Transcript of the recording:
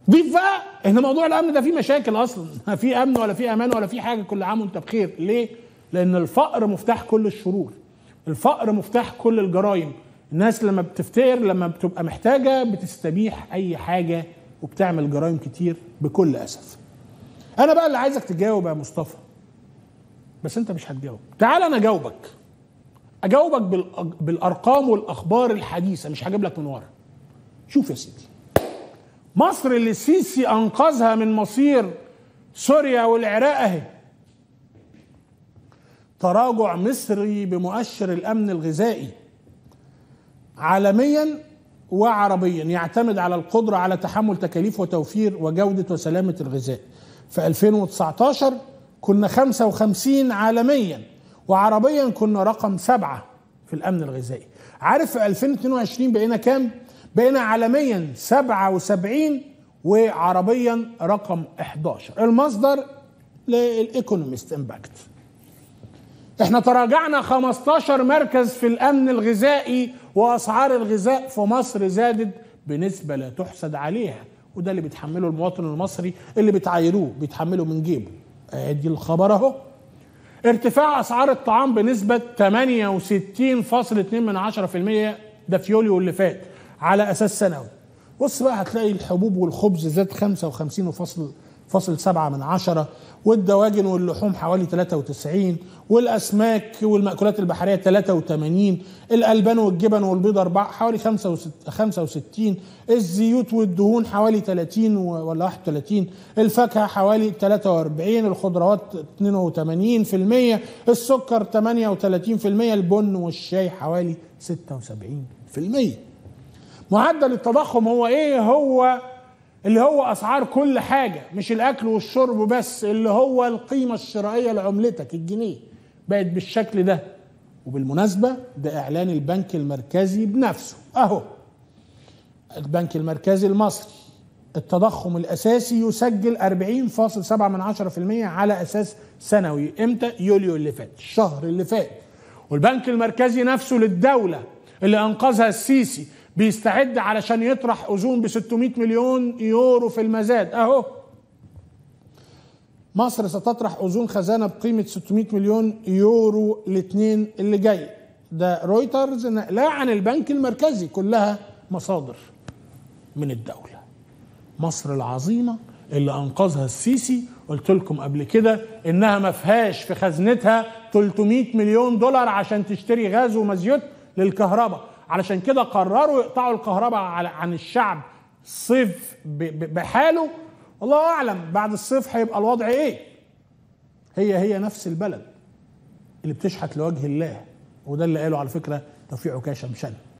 ضيف بقى ان موضوع الامن ده فيه مشاكل اصلا لا في امن ولا في امان ولا في حاجه كل عام وانت بخير ليه لان الفقر مفتاح كل الشرور الفقر مفتاح كل الجرائم الناس لما بتفتقر لما بتبقى محتاجه بتستبيح اي حاجه وبتعمل جرائم كتير بكل اسف انا بقى اللي عايزك تجاوب يا مصطفى بس انت مش هتجاوب تعال انا اجاوبك اجاوبك بالأج- بالارقام والاخبار الحديثه مش هجيب لك من ورا شوف يا سيدي مصر اللي السيسي انقذها من مصير سوريا والعراق اهي تراجع مصري بمؤشر الامن الغذائي عالميا وعربيا يعتمد على القدره على تحمل تكاليف وتوفير وجوده وسلامه الغذاء في 2019 كنا 55 عالميا وعربيا كنا رقم سبعة في الامن الغذائي عارف في 2022 بقينا كام بقينا عالميا 77 وعربيا رقم 11 المصدر للايكونومست امباكت احنا تراجعنا 15 مركز في الامن الغذائي واسعار الغذاء في مصر زادت بنسبه لا تحسد عليها وده اللي بيتحمله المواطن المصري اللي بتعايروه بيتحمله من جيبه ادي الخبر اهو ارتفاع اسعار الطعام بنسبه 68.2 من 10% ده في يوليو اللي فات على اساس سنوي بص بقى هتلاقي الحبوب والخبز زاد 55 وفصل فاصل سبعة من عشرة والدواجن واللحوم حوالي 93 والأسماك والمأكولات البحرية 83 الألبان والجبن والبيض أربعة حوالي 65 الزيوت والدهون حوالي 30 ولا 31 الفاكهة حوالي 43 الخضروات 82% السكر 38% البن والشاي حوالي 76% معدل التضخم هو ايه هو اللي هو اسعار كل حاجه مش الاكل والشرب بس اللي هو القيمه الشرائيه لعملتك الجنيه بقت بالشكل ده وبالمناسبه ده اعلان البنك المركزي بنفسه اهو البنك المركزي المصري التضخم الاساسي يسجل 40.7 من 10% على اساس سنوي امتى يوليو اللي فات الشهر اللي فات والبنك المركزي نفسه للدوله اللي انقذها السيسي بيستعد علشان يطرح اذون ب 600 مليون يورو في المزاد اهو مصر ستطرح اذون خزانه بقيمه 600 مليون يورو الاثنين اللي جاي ده رويترز نقلها عن البنك المركزي كلها مصادر من الدوله مصر العظيمه اللي انقذها السيسي قلت لكم قبل كده انها ما فيهاش في خزنتها 300 مليون دولار عشان تشتري غاز ومزيوت للكهرباء علشان كده قرروا يقطعوا الكهرباء عن الشعب الصيف بحاله الله اعلم بعد الصيف هيبقى الوضع ايه هي هي نفس البلد اللي بتشحت لوجه الله وده اللي قاله على فكره توفيق عكاشه مشن